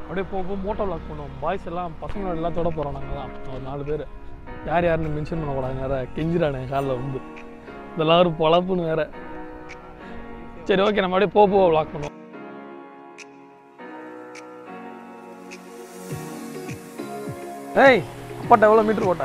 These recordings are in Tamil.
அப்படியே போக போக மோட்டோ vlog பண்ணுவோம் பாய்ஸ் எல்லாம் பசங்களோட எல்லாத்தோட போகிறோம் நாங்கள் தான் ஒரு நாலு பேர் யார் யாருன்னு மென்ஷன் பண்ணக்கூடாது வேற கெஞ்சிடானே காலில் வந்து இதெல்லாம் ஒரு பொழப்புன்னு வேற சரி ஓகே நம்ம அப்படியே போக போக vlog பண்ணுவோம் ஏய் அப்பாட்ட எவ்வளோ மீட்டர் போட்ட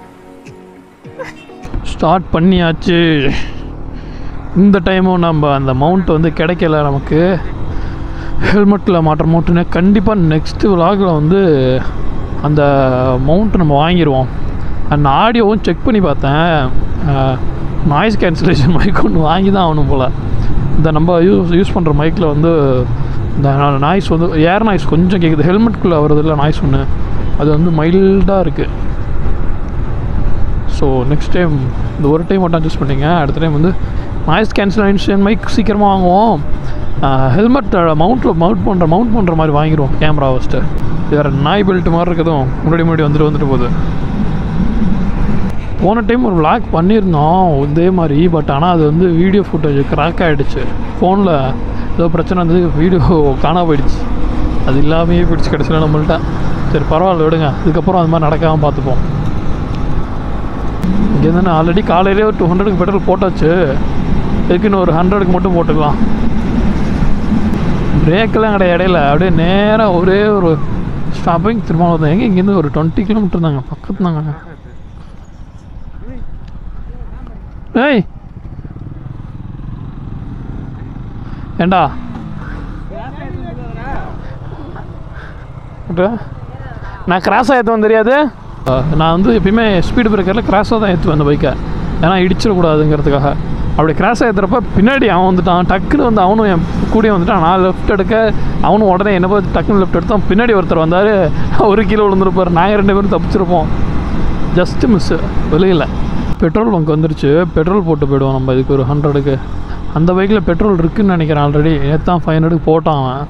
ஸ்டார்ட் பண்ணியாச்சு இந்த டைமும் நம்ம அந்த மவுண்ட் வந்து கிடைக்கல நமக்கு ஹெல்மெட்டில் மாட்டுற மவுண்ட்டுன்னு கண்டிப்பாக நெக்ஸ்ட்டு விலாகில் வந்து அந்த மவுண்ட் நம்ம வாங்கிடுவோம் அந்த ஆடியோவும் செக் பண்ணி பார்த்தேன் நாய்ஸ் கேன்சலேஷன் மைக் ஒன்று வாங்கி தான் ஆகணும் போல் இந்த நம்ம யூஸ் யூஸ் பண்ணுற மைக்கில் வந்து இந்த நாய்ஸ் வந்து ஏர் நாய்ஸ் கொஞ்சம் கேட்குது ஹெல்மெட்குள்ளே வருது இல்லை நாய்ஸ் ஒன்று அது வந்து மைல்டாக இருக்குது ஸோ நெக்ஸ்ட் டைம் இந்த ஒரு டைம் மட்டும் அட்ஜஸ்ட் பண்ணிங்க அடுத்த டைம் வந்து நாய்ஸ் கேன்சலேஷன் மைக் சீக்கிரமாக வாங்குவோம் ஹெல்மெட் மவுண்ட்டில் மவுண்ட் பண்ணுற மவுண்ட் பண்ணுற மாதிரி வாங்கிடுவோம் கேமரா ஃபஸ்ட்டு வேறு நாய் பெல்ட் மாதிரி இருக்கதும் முன்னாடி முன்னாடி வந்துட்டு வந்துட்டு போகுது போன டைம் ஒரு vlog பண்ணியிருந்தோம் இதே மாதிரி பட் ஆனால் அது வந்து வீடியோ ஃபுட்டேஜ் கிராக் ஆகிடுச்சு ஃபோனில் ஏதோ பிரச்சனை வந்து வீடியோ காணா போயிடுச்சு அது இல்லாமையே போயிடுச்சு கடைசியில் நம்மள்ட்ட சரி பரவாயில்ல விடுங்க இதுக்கப்புறம் அது மாதிரி நடக்காமல் பார்த்துப்போம் இங்கேருந்து நான் ஆல்ரெடி காலையிலே ஒரு டூ ஹண்ட்ரடுக்கு பெட்ரோல் போட்டாச்சு இதுக்குன்னு ஒரு ஹண்ட்ரடுக்கு மட்டும் போட்டுக்கலாம் பிரேக்கெல்லாம் கிடையாது இடையில அப்படியே நேராக ஒரே ஒரு ஸ்டாப்பிங் திரும்ப வந்தேன் எங்கே இங்கேருந்து ஒரு டுவெண்ட்டி கிலோமீட்டர் தாங்க பக்கத்து தாங்க ஏய் ஏண்டா அப்புறம், நான் கிராஸாக ஏற்றுவேன் தெரியாது நான் வந்து எப்பயுமே ஸ்பீடு பிரேக்கரில் கிராஸாக தான் ஏற்றுவேன் அந்த பைக்கை ஏன்னா இடிச்சிடக்கூடாதுங்கிறதுக்காக அப்படி கிராஸாக ஏற்றுறப்ப பின்னாடி அவன் வந்துட்டான் டக்குன்னு வந்து அவனும் என் கூடயே வந்துட்டான் நான் லெஃப்ட் எடுக்க அவனும் உடனே என்ன பார்த்து டக்குன்னு லெஃப்ட் எடுத்தான் பின்னாடி ஒருத்தர் வந்தார் ஒரு கிலோ விழுந்திருப்பார் நாங்கள் ரெண்டு பேரும் தப்பிச்சிருப்போம் ஜஸ்ட்டு மிஸ்ஸு வெளியில் பெட்ரோல் பங்க் வந்துருச்சு பெட்ரோல் போட்டு போயிடுவோம் நம்ம இதுக்கு ஒரு ஹண்ட்ரடுக்கு அந்த பைக்கில் பெட்ரோல் இருக்குன்னு நினைக்கிறேன் ஆல்ரெடி நேற்று ஃபைவ் ஹண்ட்ரடுக்கு போட்டான் அவன்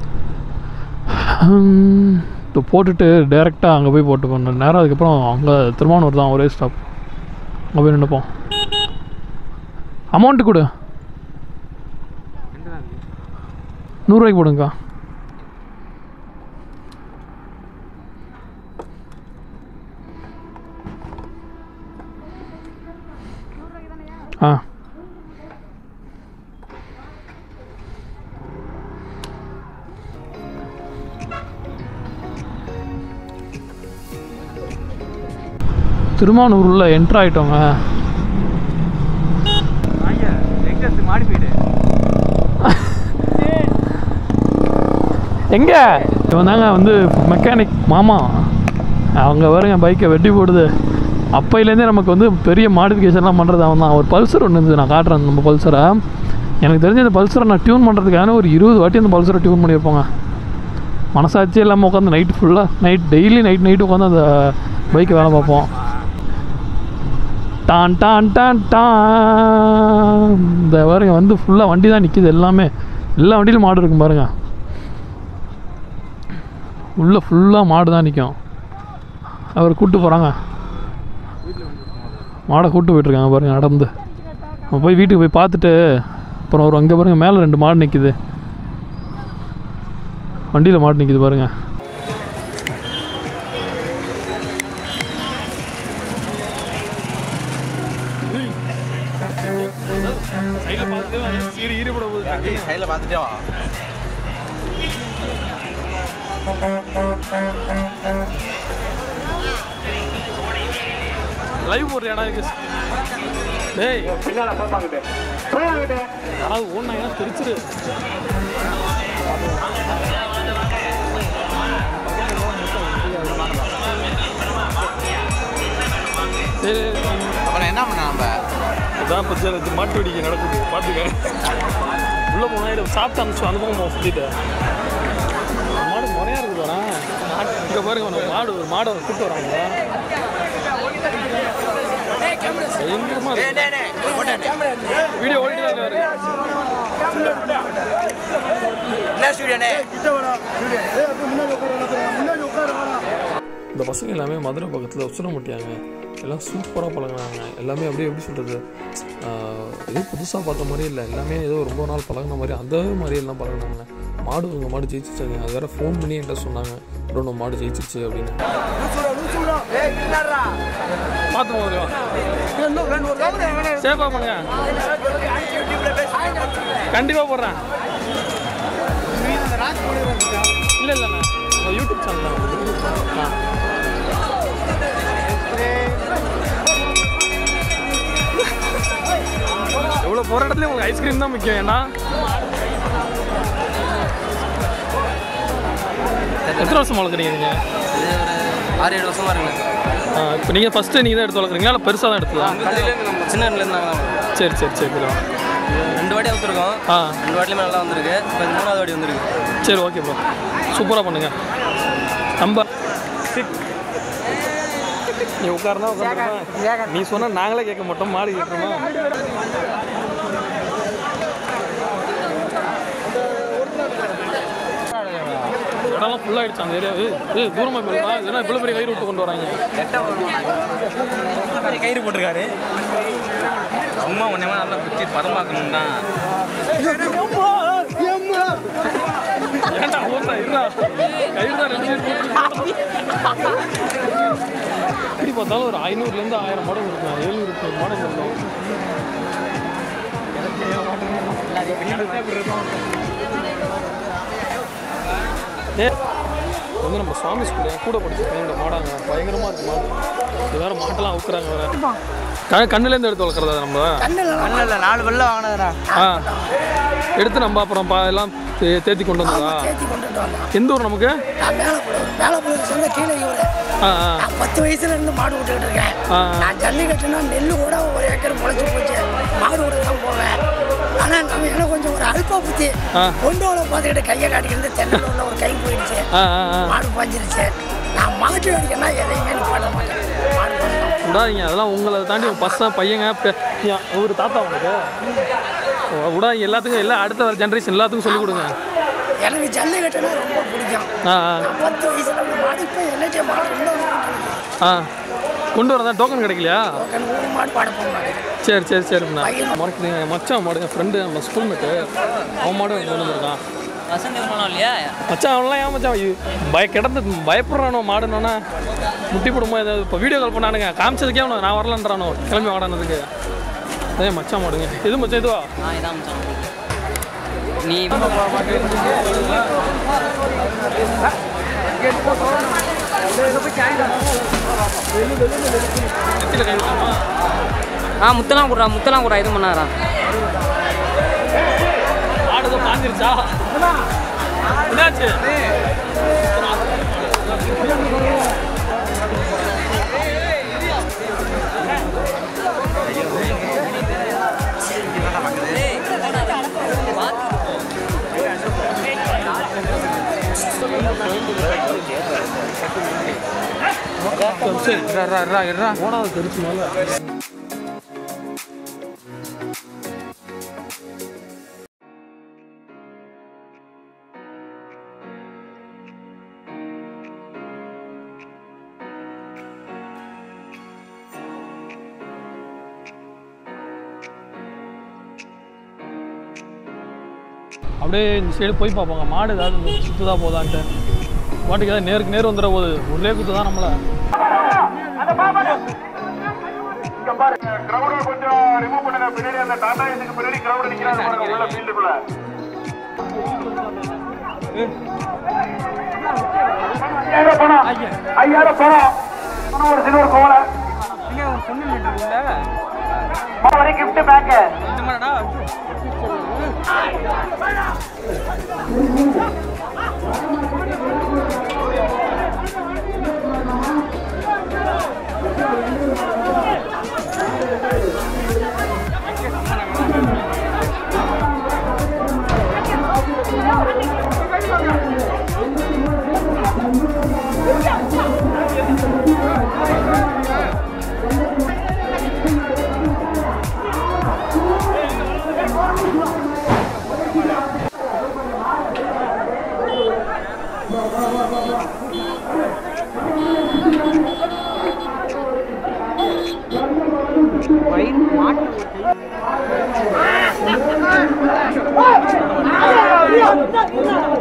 ஹம், இப்போ போட்டுட்டு டேரெக்டாக அங்கே போய் போட்டு போகணும் நேரம் அதுக்கப்புறம் அங்கே திருமானூர் தான் ஒரே ஸ்டாப் அங்கே போய் நின்றுப்போம் அமௌண்ட்டு கொடு நூறுரூவாய்க்கு போடுங்கக்கா ஆ திருமானூரில் என்ட்ரு ஆகிட்டோங்க எங்க இவன் தாங்க வந்து மெக்கானிக் மாமா அவங்க வருங்க பைக்கை வெட்டி போடுது அப்பையிலேருந்தே நமக்கு வந்து பெரிய மாடிஃபிகேஷன்லாம் பண்ணுறது அவன் தான் ஒரு பல்சர் ஒன்று இருந்தது நான் காட்டுறேன் நம்ம பல்சரை எனக்கு தெரிஞ்ச இந்த பல்சரை நான் டியூன் பண்ணுறதுக்கான ஒரு இருபது வாட்டி அந்த பல்சரை டியூன் பண்ணியிருப்போங்க மனசாட்சி இல்லாமல் உட்காந்து நைட்டு ஃபுல்லாக நைட் டெய்லி நைட் நைட்டு உட்காந்து அந்த பைக்கை வேலை பார்ப்போம் டான் டான் டான் டான் இந்த பாருங்க வந்து ஃபுல்லாக வண்டி தான் நிற்கிது எல்லாமே எல்லா வண்டியிலும் மாடு இருக்கும் பாருங்க உள்ளே ஃபுல்லாக மாடு தான் நிற்கும் அவர் கூப்பிட்டு போகிறாங்க மாடை கூப்பிட்டு போயிட்டுருக்காங்க பாருங்க நடந்து நம்ம போய் வீட்டுக்கு போய் பார்த்துட்டு அப்புறம் ஒரு அங்கே பாருங்க மேலே ரெண்டு மாடு நிற்கிது வண்டியில் மாடு நிற்கிது பாருங்க கையில் பார்த்துட்டே வா லைவ் போடுறியாடா இதுக்கு டேய் யாராவது ஓடினாங்கன்னா தெரிச்சிரு சரி அப்புறம் என்ன பண்ண நம்ம இதான் இப்போ சரி மாட்டு வெடிக்கை நடக்குது பார்த்துக்க உள்ளே போனால் இதை சாப்பிட்டு அனுப்பிச்சு அந்த பக்கம் சுற்றிட்டு மாடு முறையாக இருக்குது வரா இங்கே பாருங்க உனக்கு மாடு ஒரு மாடை கூப்பிட்டு வராங்க பயங்கரமா இருக்கு. வீடியோ ஓடிட்டு தான் இருக்கு. என்ன ஸ்டூடியோனே இந்த பசங்க எல்லாமே மதுரை பக்கத்தில் உசரமுட்டியாங்க எல்லாம் சூப்பராக பழகுனாங்க எல்லாமே அப்படியே எப்படி சொல்கிறது ஏதோ புதுசாக பார்த்த மாதிரி இல்லை எல்லாமே ஏதோ ரொம்ப நாள் பழகுன மாதிரி அந்த மாதிரி எல்லாம் பழகுனாங்க மாடு உங்கள் மாடு ஜெயிச்சிச்சாங்க அது வேறு ஃபோன் பண்ணி என்கிட்ட சொன்னாங்க ப்ரோ நம்ம மாடு ஜெயிச்சிருச்சு அப்படின்னு பார்த்து போதும் சேஃபாக பண்ணுங்க கண்டிப்பாக போடுறேன் இல்லை இல்லைண்ணா உங்கள் யூடியூப் சேனல் தான் ஆ எவ்வளோ போகிற இடத்துல உங்களுக்கு ஐஸ்கிரீம் தான் முக்கியம் ஏன்னா எத்தனை வருஷம் வளர்க்குறீங்க நீங்கள் ஆறு ஏழு வருஷமா இருக்குங்க இப்போ நீங்கள் ஃபஸ்ட்டு நீங்கள் தான் எடுத்து வளர்க்குறீங்களா இல்லை பெருசாக தான் எடுத்ததா சின்ன இடத்துல இருந்தாங்க சரி சரி சரி ப்ரோ ரெண்டு வாட்டி வந்துருக்கோம் ஆ ரெண்டு வாட்டிலுமே நல்லா வந்திருக்கு இப்போ இது மூணாவது வாட்டி வந்திருக்கு சரி ஓகே ப்ரோ சூப்பராக பண்ணுங்க நம்ம நீ உட்காருந்தா உட்காந்துருமா நீ சொன்னா நாங்களே கேட்க மாட்டோம் மாடு கேட்குறோமா இடம்லாம் ஃபுல்லாகிடுச்சு அந்த ஏரியாவு ஏய் தூரமாக போயிருந்தா இதெல்லாம் இவ்வளோ பெரிய கயிறு விட்டு கொண்டு வராங்க கயிறு போட்டிருக்காரு சும்மா ஒன்றே நல்லா குத்தி பதமாக்கணும் தான் ஏன்டா ஓட்டா இருடா கயிறு தான் ரெண்டு பேர் போட்டு எப்படி பார்த்தாலும் ஒரு ஐநூறுலேருந்து ஆயிரம் மாடல் இருக்கும் ஏழ்நூறு மாடல் இருக்கும் ஏ இது வந்து நம்ம சுவாமி ஸ்கூல் என் கூட படிச்ச பையனோட மாடாங்க பயங்கரமாக இருக்கு மாடு இது வேறு மாட்டெல்லாம் அவுக்குறாங்க வேற க கண்ணுலேருந்து எடுத்து வளர்க்குறதா நம்ம கண்ணில் இல்லை நாலு வெள்ளம் வாங்கினதுடா ஆ எடுத்து நம்ம அப்புறம் பா எல்லாம் தே- தேத்தி கொண்டு வந்ததா சேர்த்தி கொண்டுட்டு வந்தோம் எந்த ஊர் நமக்கு நான் மேலப்புலம் மேலப்புலம் சொந்த கீழே இவரு ஆ ஆ நான் பத்து வயசுல இருந்து மாடு விட்டுக்கிட்டு இருக்கேன் ஆ. நான் ஜல்லிக்கட்டுனா நெல் கூட ஒரு ஏக்கர் முளைச்சு போச்சு மாடு விட தான் போவேன் ஆனா நம்ம எனக்கு கொஞ்சம் ஒரு அல்ப புத்தி ஆ. கொண்டு வர பார்த்துக்கிட்டு கையை காட்டிக்கிட்டு தென்னையில் உள்ள ஒரு கை போயிடுச்சு ஆ ஆ ஆ மாடு பாஞ்சிருச்சு நான் மாட்டு அடிக்கனா எதையுமே நிப்பாட்ட மாட்டேன் மாடு பாஞ்சோம் விடாதீங்க அதெல்லாம் உங்களை தாண்டி உங்கள் பசங்க பையங்க பெ- ஏன், ஒரு தாத்தா உனக்கு ஓ, விடாதீங்க எல்லாத்துக்கும் எல்லா அடுத்த ஜென்ரேஷன் எல்லாத்துக்கும் சொல்லிக் கொடுங்க எனக்கு ஜல்லிக்கட்டுனா ரொம்ப பிடிக்கும் ஆ ஆ நான் பத்து வயசுல இருந்து மாடு இப்போ என்னச்சே மாடு உள்ள ஆ கொண்டு வரதா டோக்கன் கிடைக்கலையா ஒரு மாடு பாட போக மாட்டேன் சரி சரி சரிண்ணா மறக்கிறீங்க மச்சான் மாடு என் ஃப்ரெண்டு நம்ம ஸ்கூல் மேட்டு அவன் மாடு கொண்டு வந்திருக்கான் வசந்த் போனோம் இல்லையா மச்சான் அவன்லாம் ஏன் மச்சான் ஐயோ, பய கிடந்து பயப்படுறானோ மாடுனோன்னா முட்டி போடுமா ஏதாவது இப்போ வீடியோ கால் பண்ணானுங்க காமிச்சதுக்கே அவனை நான் வரலன்றானோ கிளம்பி வாடானதுக்கு அதே மச்சான் மாடுங்க எது மச்சான் இதுவா ஆ இதான் மச்சான். நீ நெத்தியில் கை விட்டாமா ஆ முத்தெல்லாம் கொடுறா முத்தெல்லாம் கொடுறா இது பண்ணாரா மாடு தான் பாஞ்சிருச்சா என்னாச்சு சரி போனாது தெரிச்சு மேலே அப்படியே இந்த சைடு போய் பார்ப்பாங்க மாடு ஏதாவது இந்த சுற்றுதா போதான்ட்டு மாட்டுக்கு ஏதாவது நேருக்கு நேர் வந்துட போகுது ஒரே குத்து தான் நம்மளை கிரௌட கொஞ்சம் ரிமூவ் பண்ணுங்க பின்னாடி அந்த டாடா இதுக்கு பின்னாடி கிரௌட் நிக்கிறாங்க பாருங்க உள்ள ஃபீல்டுக்குள்ள ஐயாயிரம் பணம் ஐயாயிரம் பணம் இன்னும் ஒரு சின்ன ஒரு கோலை வரை கிஃப்ட் பேக் மாட்டு